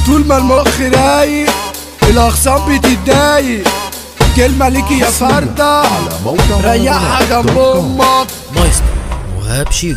طول ما المخ رايق الاخصام بتتضايق كلمة ليكي يا فردة ريحها جنب امك مايسترو مهاب شيجو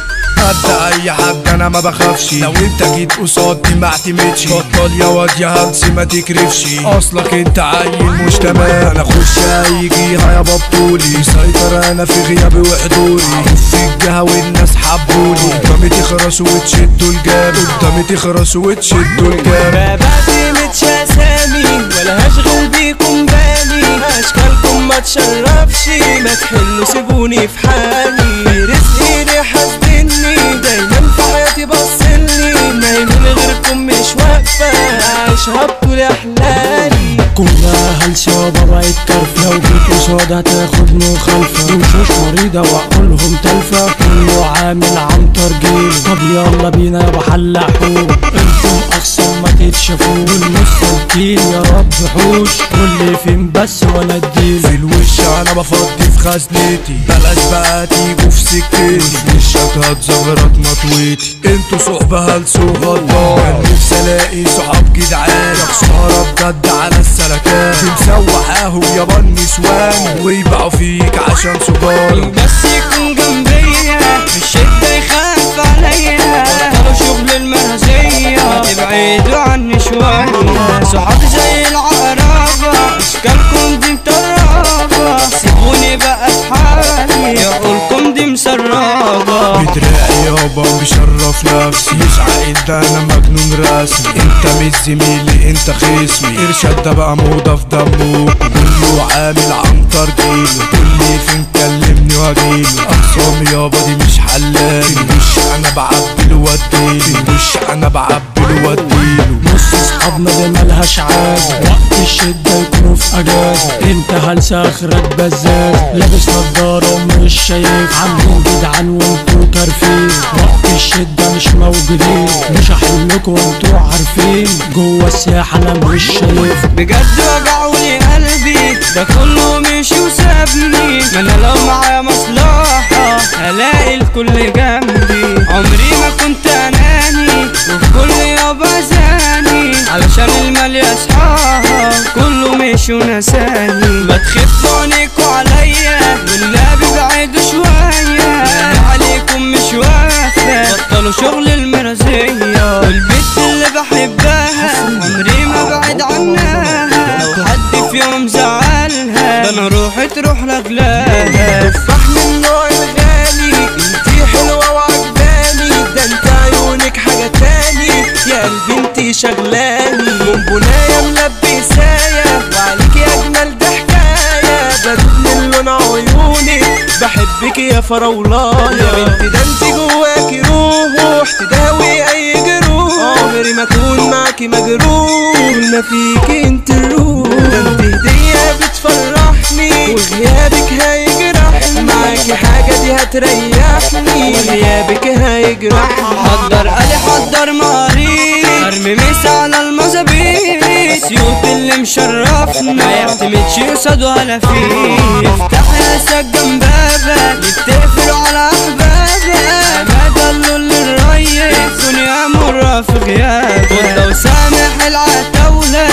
قد اي حد انا ما بخافش لو انت جيت قصادي ما اعتمدش بطل يا واد يا هلس ما تكرفش اصلك انت عيل مش تمام انا اخش هيجيها يا بطولي سيطر انا في غيابي وحضوري في الجهه والناس حبوني قدامي تخرسوا وتشدوا الجاب قدامي تخرسوا وتشدوا الجاب باباتي متش اسامي ولا هشغل بيكم بالي اشكالكم ما تشرفش ما تحلوا سيبوني في حالي رزقي ريح حاسدني دايما في حياتي بصلي ما من غيركم مش واقفة عايشها بطول احلالي كلها هلسة بابا الكرف لو جيت قصاد هتاخد مخالفة وشوش مريضة واقولهم تلفة كله عامل عنتر جيل طب يلا بينا يا بحلحوه انتم اخصم ما تتشافوا والنص الكيل يا رب حوش واللي فين بس ولا اديله في الوش انا بفضي في خزنتي بلاش بقى تيجوا في سكتي وشك هتزغرط مطويتي انتوا صحبة هلس وغدار كان نفسي الاقي صحاب جدعان خسارة بجد على السلكان مسوحاهم يابان نسوان ويبقوا فيك عشان سجار بس يكون جنبيا في الشدة يخاف عليا بطلوا شغل المرزية ابعدوا عني شوية صحابي زي العقربة اشكالكم دي مطربة سيبوني بقى في حالي عقولكم دي مسربة بتراقي يابا بشرف نفسي مش عاقل ده انا مجنون رسمي انت مش زميلي انت خصمي ارشاد ده بقى موضة في دمه كله عامل عنتر جيله كل فين كلمني واجيله اقسامي يابا دي مش حلال في الوش انا بعبله واديله في الوش انا بعبله واديله نص اصحابنا دي ملهاش عاد وقت الشدة يكونوا في اجازة انت هلسة اخرك بزاز لابس نضارة ومش شايف عاملين جدعان وانتوا كارفين وقت الشدة مش موجودين مش هحلكوا وانتوا عارفين جوه الساحة انا مش شايف بجد وجعولي قلبي ده كله مشي وسابني ما انا لو معايا مصلحة هلاقي الكل جنبي عمري ما كنت اناني وفي كل يابا زاني علشان المال يا اصحاب كله مشي ونساني ما تخفوا عينيكوا عليا والنبي بعيدوا شوية أنا عليكم مش وافة بطلوا شغل المرزية والبنت اللي بحبها عمري ما بعد عنها لو حد في يوم زعلها ده انا روحي تروح لجلاها تفاح من نوع الغالي انتي حلوة وعجباني ده انت عيونك حاجة تاني يا قلبي انتي شغلاني بونبوناية ملبسايا وعليكي اجمل ده حكاية بدوب من لون عيونك بحبك يا فراولاية يا بنتي ده انتي جواكي روح تداوي اي جروح عمري ما اكون معاكي مجروح ما فيكي انت الروح ده انت هدية بتفرحني وغيابك هيجرحني معاكي حاجة دي هتريحني وغيابك هيجرحني حضر قالي حضر مريض ارمي ميس على المظابيط السيوط اللي مشرفنا ما يعتمدش قصاد ولا فيه افتح يا سجن بابك يتقفلوا على احبابك ما دلوا للريس دنيا مرة في غيابك وده وسامح العتاولة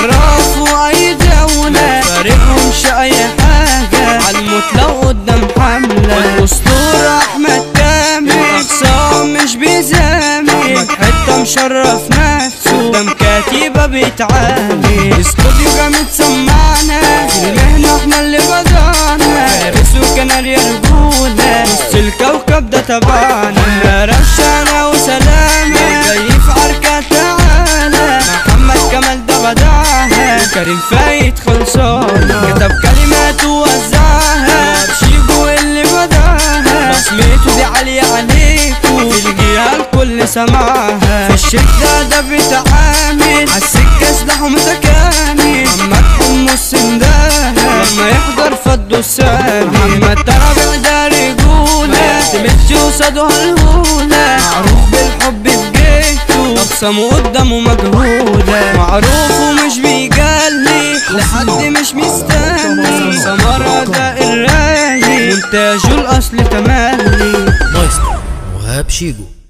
يشرفوا اي دولة فارقهمش اي حاجة عالموت لو قدام حملة والاسطورة احمد كامل اقسام مش بيزامل احمد حتة مشرف نفسه قدام كتيبة بيتعامل استوديو جامد سمعنا في المهنة احنا اللي بدانا فارس وكناريا رجولة نص الكوكب ده تبعنا رشانة وسلامة جاي في عركة تعالى محمد كمال ده بداها وكريم فايت خلصانة كتب كلمات ووزعها بشيجو اللي بداها بصمته دي عالية عليكو في الجيال كل سمعها في الشدة ده بيتعامل عالسكة سلاحه متكامل محمد حمص مداها لما يحضر فضه السامي محمد ترابع ده رجولة تمشي قصاده هالهولة معروف بالحب في جيته أقسامه قدامه مجهولة معروف ومش بيجلي لحد مش مستني سمرة ده الرايق منتاجه الأصل تملي مايسترو مهاب شيجو